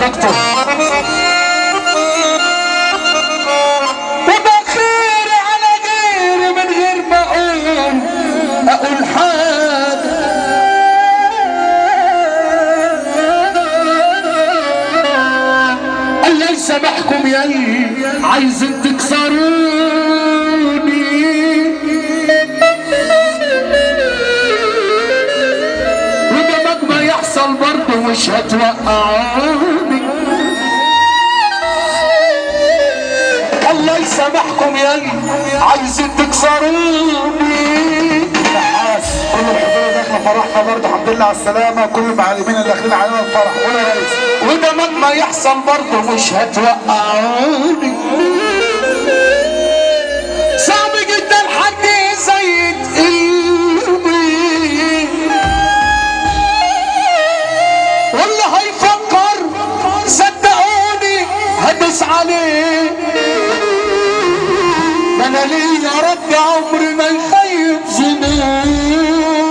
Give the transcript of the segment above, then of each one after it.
دكتور وبخير على غيري من غير ما اقول اقول حاجه الله يسامحكم يلي عايزين تكسروني وده ما يحصل برضه مش هتوقعوني الله يسامحكم يلي عايزين تكسروني كل الحضور داخله فرحنا برضه الحمد لله على السلامه كل المعلمين اللي داخلين علينا الفرح ولا يا ريس وده مهما يحصل برضه مش هتوقعوني صعب جدا حد يزيد قلبي واللي هيفكر صدقوني هدوس عليه ما انا ليه يا رب عمري ما يخيب ظنوني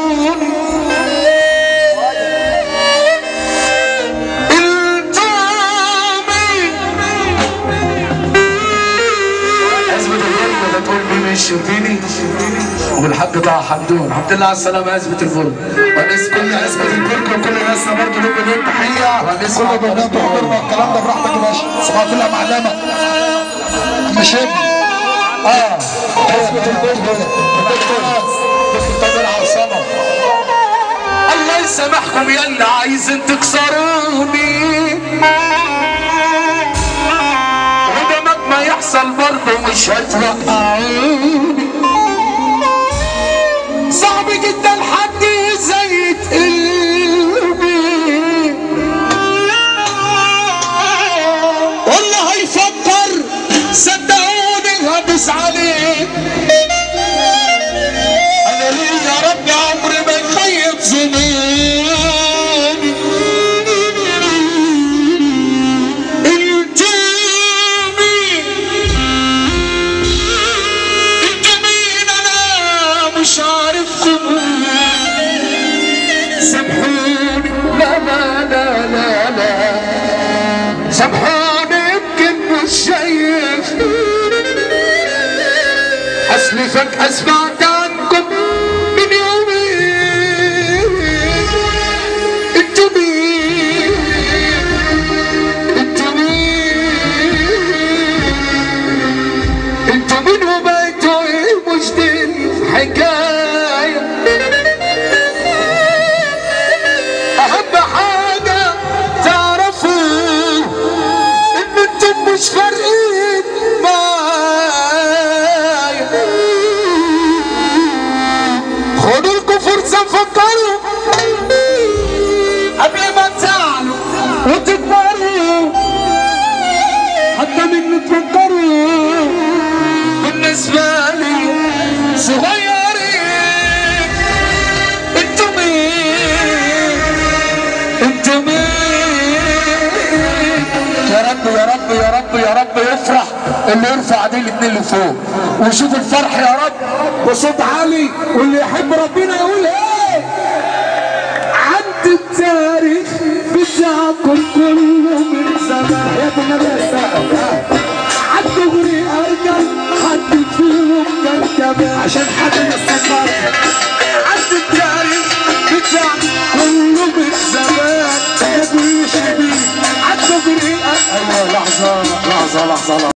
عزبة الفرن ده تقول مين الشربيني والحاج طه حمدون الحمد لله على السلامة يا عزبة الفرن ونسمع كل عزبة البرك وكل الناس برضه لهم مليون تحيه ونسمع كل بنات وحضورنا الكلام ده براحتك يا باشا صباح الله معلمه مش ابني اه عزبة الفرن دكتور عصامة الله يسامحكم يا اللي عايزين تكسروني وده مهما يحصل برضه مش هتوقعوني صعب جدا حد يزيد قلبي والله هيفكر صدقوني هدوس عليه انا ليه يا رب عمري ما يخيب ظنوني انتوا مين انتوا مين انا مش عارفكم سامحوني لا لا لا لا لا سامحوني يمكن مش شايف اصلي فجأة سمعت عنكم من يومين انتوا مين انتوا مين انتوا مين وبقيتوا ايه مش دي الحكاية اهم حاجة تعرفوا ان انتم مش فارقين معايا خدوا لكم فرصة فكروا قبل ما تزعلوا وتكبروا حتى من تفكروا بالنسبة لي صغيرين انتوا مين انتوا مين يا رب يا رب يا رب يا رب يفرح اللي يرفع ايديه الاتنين لفوق ويشوف الفرح يا رب بصوت عالي واللي يحب ربنا يقول ايه عد التاريخ بتاعكم كله من زمان يا النبي يا سائل حد غري ارجل حد فيهم كان كمان عشان حد يستنبط عد التاريخ بتاع كله من زمان يا كل شبيه عد غري ايوه لحظه لحظه لحظه, لحظة.